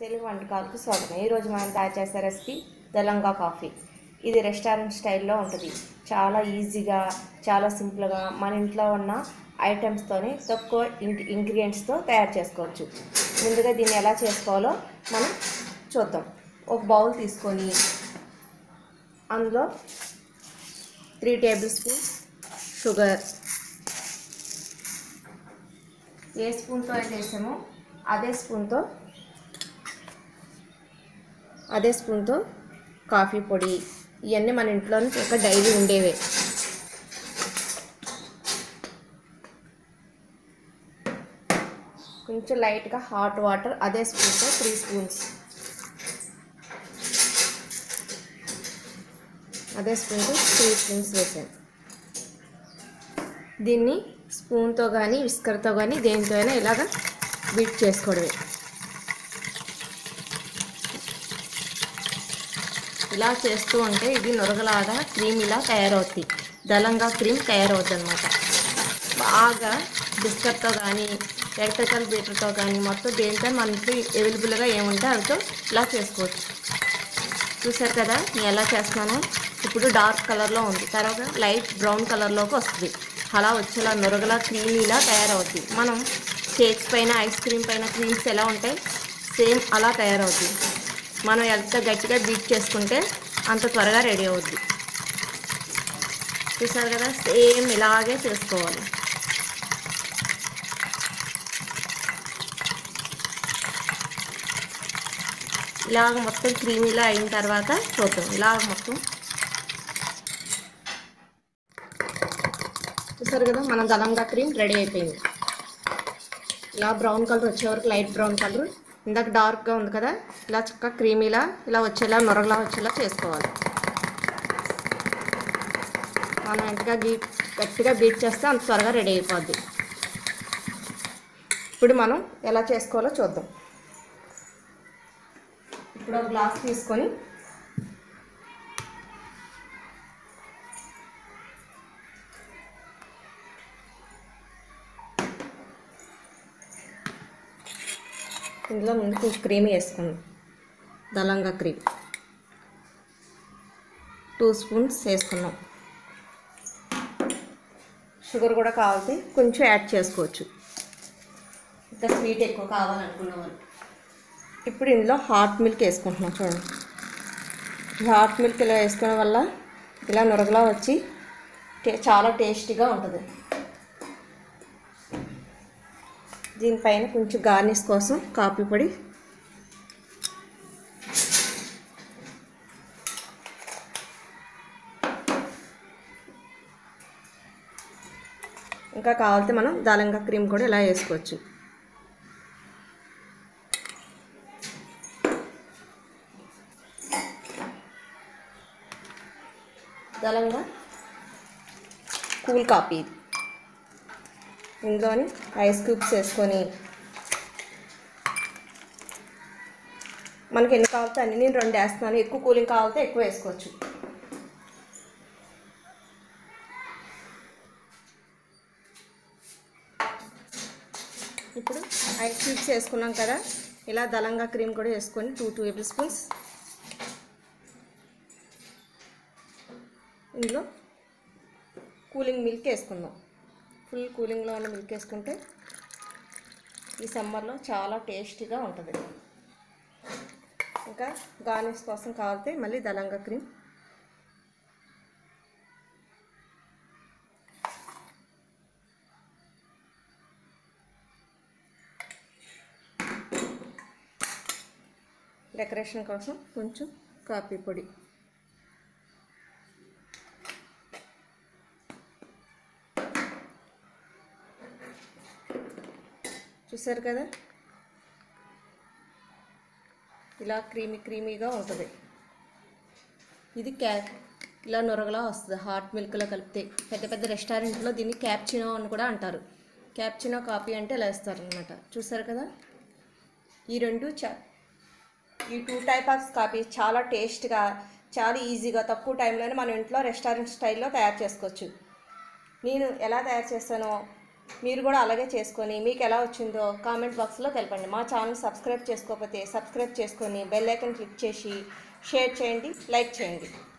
తెలుగు వంటకాలకు స్వాగతం ఈరోజు మనం తయారు చేసే రెసిపీ దలంగా కాఫీ ఇది రెస్టారెంట్ స్టైల్లో ఉంటుంది చాలా ఈజీగా చాలా సింపుల్గా మన ఇంట్లో ఉన్న ఐటమ్స్తోనే తక్కువ ఇంగ్ ఇంగ్రీడియంట్స్తో తయారు చేసుకోవచ్చు ముందుగా దీన్ని ఎలా చేసుకోవాలో మనం చూద్దాం ఒక బౌల్ తీసుకొని అందులో త్రీ టేబుల్ స్పూన్ షుగర్ ఏ స్పూన్తో అయితే వేసామో అదే స్పూన్తో అదే స్పూన్తో కాఫీ పొడి ఇవన్నీ మన ఇంట్లోనే ఒక డైలీ ఉండేవే కొంచెం లైట్గా హాట్ వాటర్ అదే స్పూన్తో త్రీ స్పూన్స్ అదే స్పూన్తో త్రీ స్పూన్స్ వేసాను దీన్ని స్పూన్తో కానీ విస్కర్తో కానీ దేనితో అయినా ఇలాగ బీట్ చేసుకోవడమే ఇలా చేస్తూ ఉంటే ఇది నొరగలాగా క్రీమ్ ఇలా తయారవుతుంది దళంగా క్రీమ్ తయారవుతుంది అనమాట బాగా బిస్కట్తో కానీ ఎలక్ట్రికల్ బీటర్తో కానీ మొత్తం దేంతో మనకి అవైలబుల్గా ఏముంటే అవితో ఇలా చేసుకోవచ్చు చూసారు కదా నేను ఎలా చేస్తున్నాను ఇప్పుడు డార్క్ కలర్లో ఉంది తర్వాత లైట్ బ్రౌన్ కలర్లోకి వస్తుంది అలా వచ్చేలా నొరగలా క్రీమీలా తయారవుతుంది మనం కేక్స్ పైన ఐస్ క్రీమ్ పైన క్రీమ్స్ ఎలా ఉంటాయి సేమ్ అలా తయారవుతుంది మనం ఎంత గట్టిగా బీట్ చేసుకుంటే అంత త్వరగా రెడీ అవుద్ది చూసారు కదా సేమ్ ఇలాగే చేసుకోవాలి ఇలాగ మొత్తం క్రీమీలా అయిన తర్వాత చూద్దాం ఇలాగ మొత్తం చూసారు కదా మన దళంగా క్రీమ్ రెడీ అయిపోయింది ఇలా బ్రౌన్ కలర్ వచ్చే వరకు లైట్ బ్రౌన్ కలర్ ఇందాక డార్క్గా ఉంది కదా ఇలా చక్కగా క్రీమీలా ఇలా వచ్చేలా నొరగలా వచ్చేలా చేసుకోవాలి మనం ఎంతగా గీ గట్టిగా బీట్ చేస్తే అంత త్వరగా రెడీ అయిపోద్ది ఇప్పుడు మనం ఎలా చేసుకోవాలో చూద్దాం ఇప్పుడు ఒక గ్లాస్ తీసుకొని ఇందులో ముందు కొంచెం క్రీమ్ వేసుకుందాం దళంగా క్రీమ్ టూ స్పూన్స్ వేసుకున్నాం షుగర్ కూడా కావాలితే కొంచెం యాడ్ చేసుకోవచ్చు ఇంకా స్వీట్ ఎక్కువ కావాలనుకున్న వాళ్ళు ఇప్పుడు ఇందులో హాట్ మిల్క్ వేసుకుంటున్నాం చూడండి ఈ హాట్ మిల్క్ ఇలా వేసుకోవడం వల్ల ఇలా నురగలా వచ్చి టే చాలా టేస్టీగా ఉంటుంది దీనిపైన కొంచెం గార్నిష్ కోసం కాఫీ పొడి ఇంకా కావాలితే మనం దాలంగా క్రీమ్ కూడా ఇలా వేసుకోవచ్చు దళంగా కూల్ కాఫీ ఇది ఇందులోని ఐస్ క్యూబ్స్ వేసుకొని మనకి ఎన్ని కావాలితే అన్ని నేను రెండు వేస్తున్నాను ఎక్కువ కూలింగ్ కావాలితే ఎక్కువ వేసుకోవచ్చు ఇప్పుడు ఐస్ క్యూబ్స్ వేసుకున్నాం కదా ఇలా దళంగా క్రీమ్ కూడా వేసుకొని టూ టేబుల్ స్పూన్స్ ఇందులో కూలింగ్ మిల్క్ వేసుకుందాం ఫుల్ కూలింగ్లో ఉన్న మిల్క్ వేసుకుంటే ఈ సమ్మర్లో చాలా టేస్టీగా ఉంటుంది ఇంకా గార్నిష్ కోసం కావాలితే మళ్ళీ దళంగా క్రీమ్ డెకరేషన్ కోసం కొంచెం కాఫీ పొడి చూసారు కదా ఇలా క్రీమీ క్రీమీగా ఉంటుంది ఇది క్యా ఇలా నొరగలా వస్తుంది హాట్ మిల్క్లో కలిపితే పెద్ద పెద్ద రెస్టారెంట్లో దీన్ని క్యాప్చినో అని కూడా అంటారు క్యాప్చినో కాఫీ అంటే ఇలా వేస్తారనమాట చూసారు కదా ఈ రెండు చా ఈ టూ టైప్ ఆఫ్ కాఫీ చాలా టేస్ట్గా చాలా ఈజీగా తక్కువ టైంలోనే మన ఇంట్లో రెస్టారెంట్ స్టైల్లో తయారు చేసుకోవచ్చు నేను ఎలా తయారు చేస్తానో మీరు కూడా అలాగే చేసుకొని మీకు ఎలా వచ్చిందో కామెంట్ బాక్స్లో తెలపండి మా ఛానల్ సబ్స్క్రైబ్ చేసుకోకపోతే సబ్స్క్రైబ్ చేసుకొని బెల్ ఐకన్ క్లిక్ చేసి షేర్ చేయండి లైక్ చేయండి